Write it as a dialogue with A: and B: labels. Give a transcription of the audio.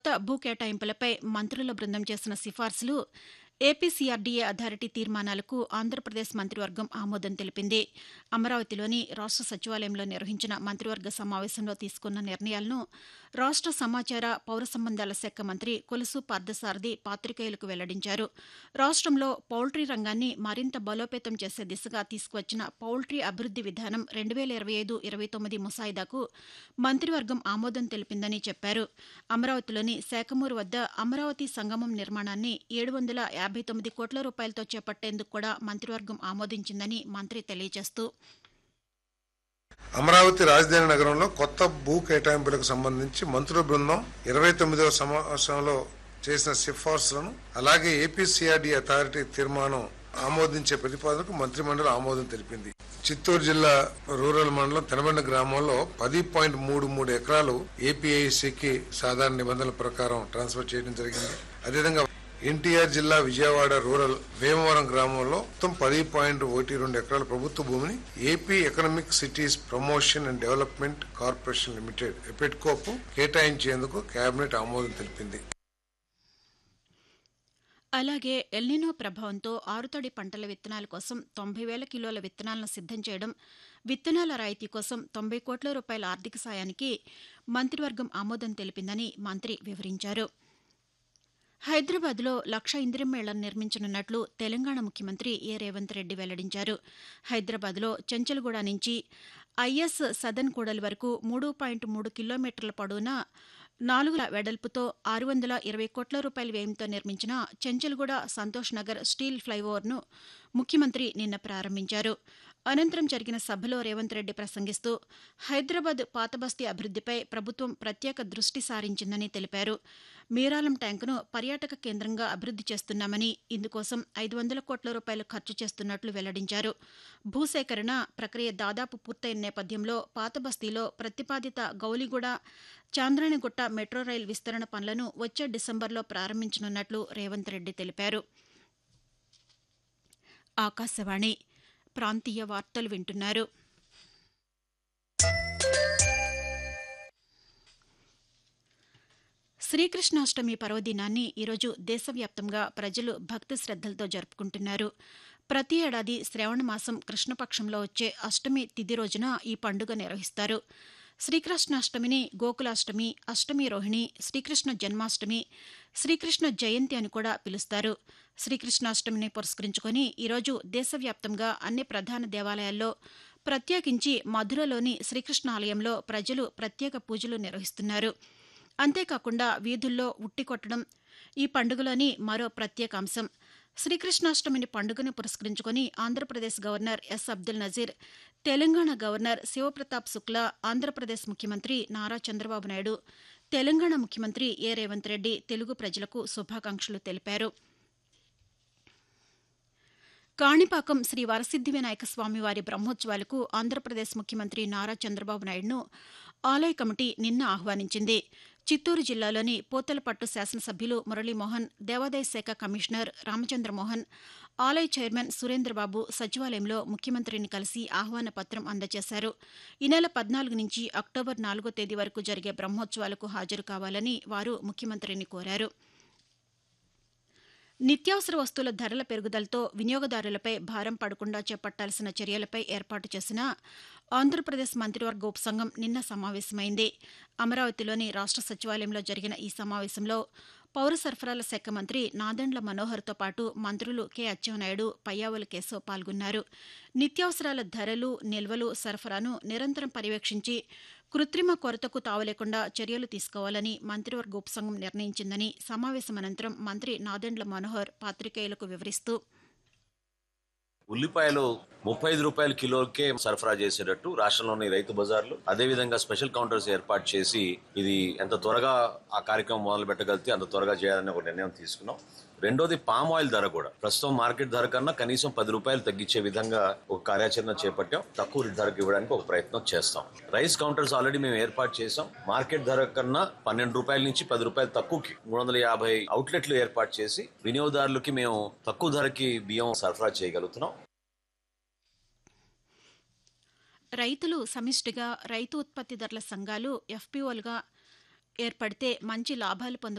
A: కొత్త భూ కేటాయింపులపై మంత్రుల బృందం చేసిన సిఫార్సులు ఏపీసీఆర్డీఏ అథారిటీ తీర్మానాలకు ఆంధ్రప్రదేశ్ మంత్రివర్గం ఆమోదం తెలిపింది అమరావతిలోని రాష్ట సచివాలయంలో నిర్వహించిన మంత్రివర్గ సమావేశంలో తీసుకున్న నిర్ణయాలను రాష్ట సమాచార పౌర సంబంధాల శాఖ మంత్రి కొలుసు పార్థసారథి పాతికేయులకు వెల్లడించారు రాష్ట్రంలో పౌల్ట్రీ రంగాన్ని మరింత బలోపేతం చేసే దిశగా తీసుకువచ్చిన పౌల్ట్రీ అభివృద్ది విధానం రెండు వేల ఇరవై ఐదు ఇరవై తొమ్మిది ముసాయిదాకు మంత్రివర్గం ఆమోదం తెలిపిందని చెప్పారు అమరావతిలోని శాఖమూరు వద్ద అమరావతి సంగమం నిర్మాణాన్ని ఏడు వందల యాభై తొమ్మిది కోట్ల రూపాయలతో చేపట్టేందుకు కూడా మంత్రివర్గం ఆమోదించిందని మంత్రి తెలియజేస్తూ
B: అమరావతి రాజధాని నగరంలో కొత్త భూ కేటాయింపులకు సంబంధించి మంత్రుల బృందం ఇరవై తొమ్మిదవ సమావేశంలో చేసిన సిఫార్సులను అలాగే ఏపీసీఆర్డీ అథారిటీ తీర్మానం ఆమోదించే ప్రతిపాదనకు మంత్రిమండలి ఆమోదం తెలిపింది చిత్తూరు జిల్లా రూరల్ మండలం తెనబండ గ్రామంలో పది పాయింట్ మూడు మూడు ఎకరాలు ఏపీఐసికి సాధారణ నిబంధనల ప్రకారం ట్రాన్స్ఫర్ చేయడం జరిగింది అదేవిధంగా ఎన్టీఆర్ జిల్లా విజయవాడ రూరల్ వేమవరం గ్రామంలో మొత్తం పది పాయింట్ ఒకటి రెండు ఎకరాల ప్రభుత్వ భూమిని AP economic cities promotion and development corporation limited ఎపెట్కోకు కేటాయించేందుకు కేబినెట్ ఆమోదం తెలిపింది
A: అలాగే ఎల్నినో ప్రభావంతో ఆరుతడి పంటల విత్తనాల కోసం తొంభై వేల కిలోల విత్తనాలను సిద్దం చేయడం విత్తనాల రాయితీ కోసం తొంభై కోట్ల రూపాయల ఆర్థిక సాయానికి మంత్రివర్గం ఆమోదం తెలిపిందని మంత్రి వివరించారు హైదరాబాద్లో లక్ష ఇందిరమేళ్లను నిర్మించనున్నట్లు తెలంగాణ ముఖ్యమంత్రి ఏ రేవంత్ రెడ్డి వెల్లడించారు హైదరాబాద్లో చెంచల్గూడ నుంచి ఐఎస్ సదన్ కూడలి వరకు మూడు పాయింట్ మూడు కిలోమీటర్ల పొడవున నాలుగు వెడల్పుతో ఆరు వందల ఇరవై కోట్ల రూపాయల వ్యయంతో నిర్మించిన చెంచల్గూడ సంతోష్ నగర్ స్టీల్ ఫ్లైఓవర్ను ముఖ్యమంత్రి నిన్న ప్రారంభించారు అనంతరం జరిగిన సభలో రేవంత్ రెడ్డి ప్రసంగిస్తూ హైదరాబాద్ పాతబస్తీ అభివృద్దిపై ప్రభుత్వం ప్రత్యేక దృష్టి సారించిందని తెలిపారు మీరాలం ట్యాంకును పర్యాటక కేంద్రంగా అభివృద్ది చేస్తున్నామని ఇందుకోసం ఐదు వందల కోట్ల రూపాయలు ఖర్చు చేస్తున్నట్లు వెల్లడించారు భూసేకరణ ప్రక్రియ దాదాపు పూర్తయిన నేపథ్యంలో పాతబస్తీలో ప్రతిపాదిత గౌలిగూడ చాంద్రాణిగుట్ట మెట్రో రైల్ విస్తరణ పనులను వచ్చే డిసెంబర్లో ప్రారంభించనున్నట్లు రేవంత్ రెడ్డి తెలిపారు ఆకాశవాణి ప్రాంతీయ వార్తలు వింటున్నారు శ్రీకృష్ణాష్టమి పర్వదినాన్ని ఈరోజు దేశవ్యాప్తంగా ప్రజలు భక్తి శ్రద్దలతో జరుపుకుంటున్నారు ప్రతి ఏడాది శ్రావణ మాసం కృష్ణపక్షంలో వచ్చే అష్టమి తిథి రోజున ఈ పండుగ నిర్వహిస్తారు శ్రీకృష్ణాష్టమిని గోకులాష్టమి అష్టమి రోహిణి శ్రీకృష్ణ జన్మాష్టమి శ్రీకృష్ణ జయంతి అని కూడా పిలుస్తారు శ్రీకృష్ణాష్టమిని పురస్కరించుకొని ఈరోజు దేశవ్యాప్తంగా అన్ని ప్రధాన దేవాలయాల్లో ప్రత్యేకించి మధురలోని శ్రీకృష్ణ ఆలయంలో ప్రజలు ప్రత్యేక పూజలు నిర్వహిస్తున్నారు అంతేకాకుండా వీధుల్లో ఉట్టి కొట్టడం ఈ పండుగలోని మరో ప్రత్యేక అంశం శ్రీకృష్ణాష్టమిని పండుగను పురస్కరించుకొని Andhra Pradesh governor S Abdul Nazeer Telangana governor Shiv Pratap Shukla Andhra Pradesh ముఖ్యమంత్రి నారా చంద్రబాబు నాయుడు తెలంగాణ ముఖ్యమంత్రి ఏ రేవంత్ రెడ్డి తెలుగు ప్రజలకు శుభాకాంక్షలు తెలిపారు కాణిపాకం శ్రీ వరసిద్ది వినాయక స్వామివారి బ్రహ్మోత్సవాలకు ఆంధ్రప్రదేశ్ ముఖ్యమంత్రి నారా చంద్రబాబు నాయుడును ఆలయ కమిటీ నిన్న ఆహ్వానించింది చిత్తూరు జిల్లాలోని పోతలపట్టు శాసనసభ్యులు మురళీమోహన్ దేవాదాయ శాఖ కమిషనర్ రామచంద్రమోహన్ ఆలయ చైర్మన్ సురేంద్రబాబు సచివాలయంలో ముఖ్యమంత్రిని కలిసి ఆహ్వాన పత్రం అందజేశారు ఈ నెల పద్నాలుగు నుంచి అక్టోబర్ నాలుగో తేదీ వరకు జరిగే బ్రహ్మోత్సవాలకు హాజరు కావాలని వారు ముఖ్యమంత్రిని కోరారు నిత్యావసర వస్తువుల ధరల పెరుగుదలతో వినియోగదారులపై భారం పడకుండా చేపట్టాల్సిన చర్యలపై ఏర్పాటు చేసిన ఆంధ్రప్రదేశ్ మంత్రివర్గ ఉపసంఘం నిన్న సమావేశమైంది అమరావతిలోని రాష్ట సచివాలయంలో జరిగిన ఈ సమావేశంలో పౌర సరఫరాల శాఖ మంత్రి నాదెండ్ల మనోహర్తో పాటు మంత్రులు కె అచ్చెన్నాయుడు పయ్యావుల కేశవ్ పాల్గొన్నారు నిత్యావసరాల ధరలు నిల్వలు సరఫరాను నిరంతరం పర్యవేక్షించి కృత్రిమ కొరతకు తావలేకుండా చర్యలు తీసుకోవాలని మంత్రివర్గ ఉపసంఘం నిర్ణయించిందని సమావేశం అనంతరం మంత్రి నాదెండ్ల మనోహర్ పాతికేయులకు వివరిస్తూ
C: ఉల్లిపాయలు ముప్పై ఐదు రూపాయల కిలోకే సరఫరా చేసేటట్టు రాష్ట్రంలోని రైతు బజార్లు అదేవిధంగా స్పెషల్ కౌంటర్స్ ఏర్పాటు చేసి ఇది ఎంత త్వరగా ఆ కార్యక్రమం మొదలు పెట్టగలిగితే అంత త్వరగా చేయాలని ఒక నిర్ణయం తీసుకున్నాం రెండోది పామ్ ఆయిల్ ధర కూడా ప్రస్తుతం మార్కెట్ ధర కన్నా కనీసం పది రూపాయలు తగ్గించే విధంగా ఒక కార్యాచరణ చేపట్టాం తక్కువ ధరకు ఇవ్వడానికి ఒక ప్రయత్నం చేస్తాం రైస్ కౌంటర్స్ ఆల్రెడీ మేము ఏర్పాటు చేసాం మార్కెట్ ధర కన్నా పన్నెండు రూపాయల నుంచి పది రూపాయలు తక్కువకి మూడు వందల యాభై అవుట్లెట్లు ఏర్పాటు చేసి వినియోగదారులకి మేము తక్కువ ధరకి బియ్యం సరఫరా చేయగలుగుతున్నాం
A: రైతులు సమిష్టిగా రైతు ఉత్పత్తిదారుల సంఘాలు ఎఫ్పీఓలుగా ఏర్పడితే మంచి లాభాలు పొంద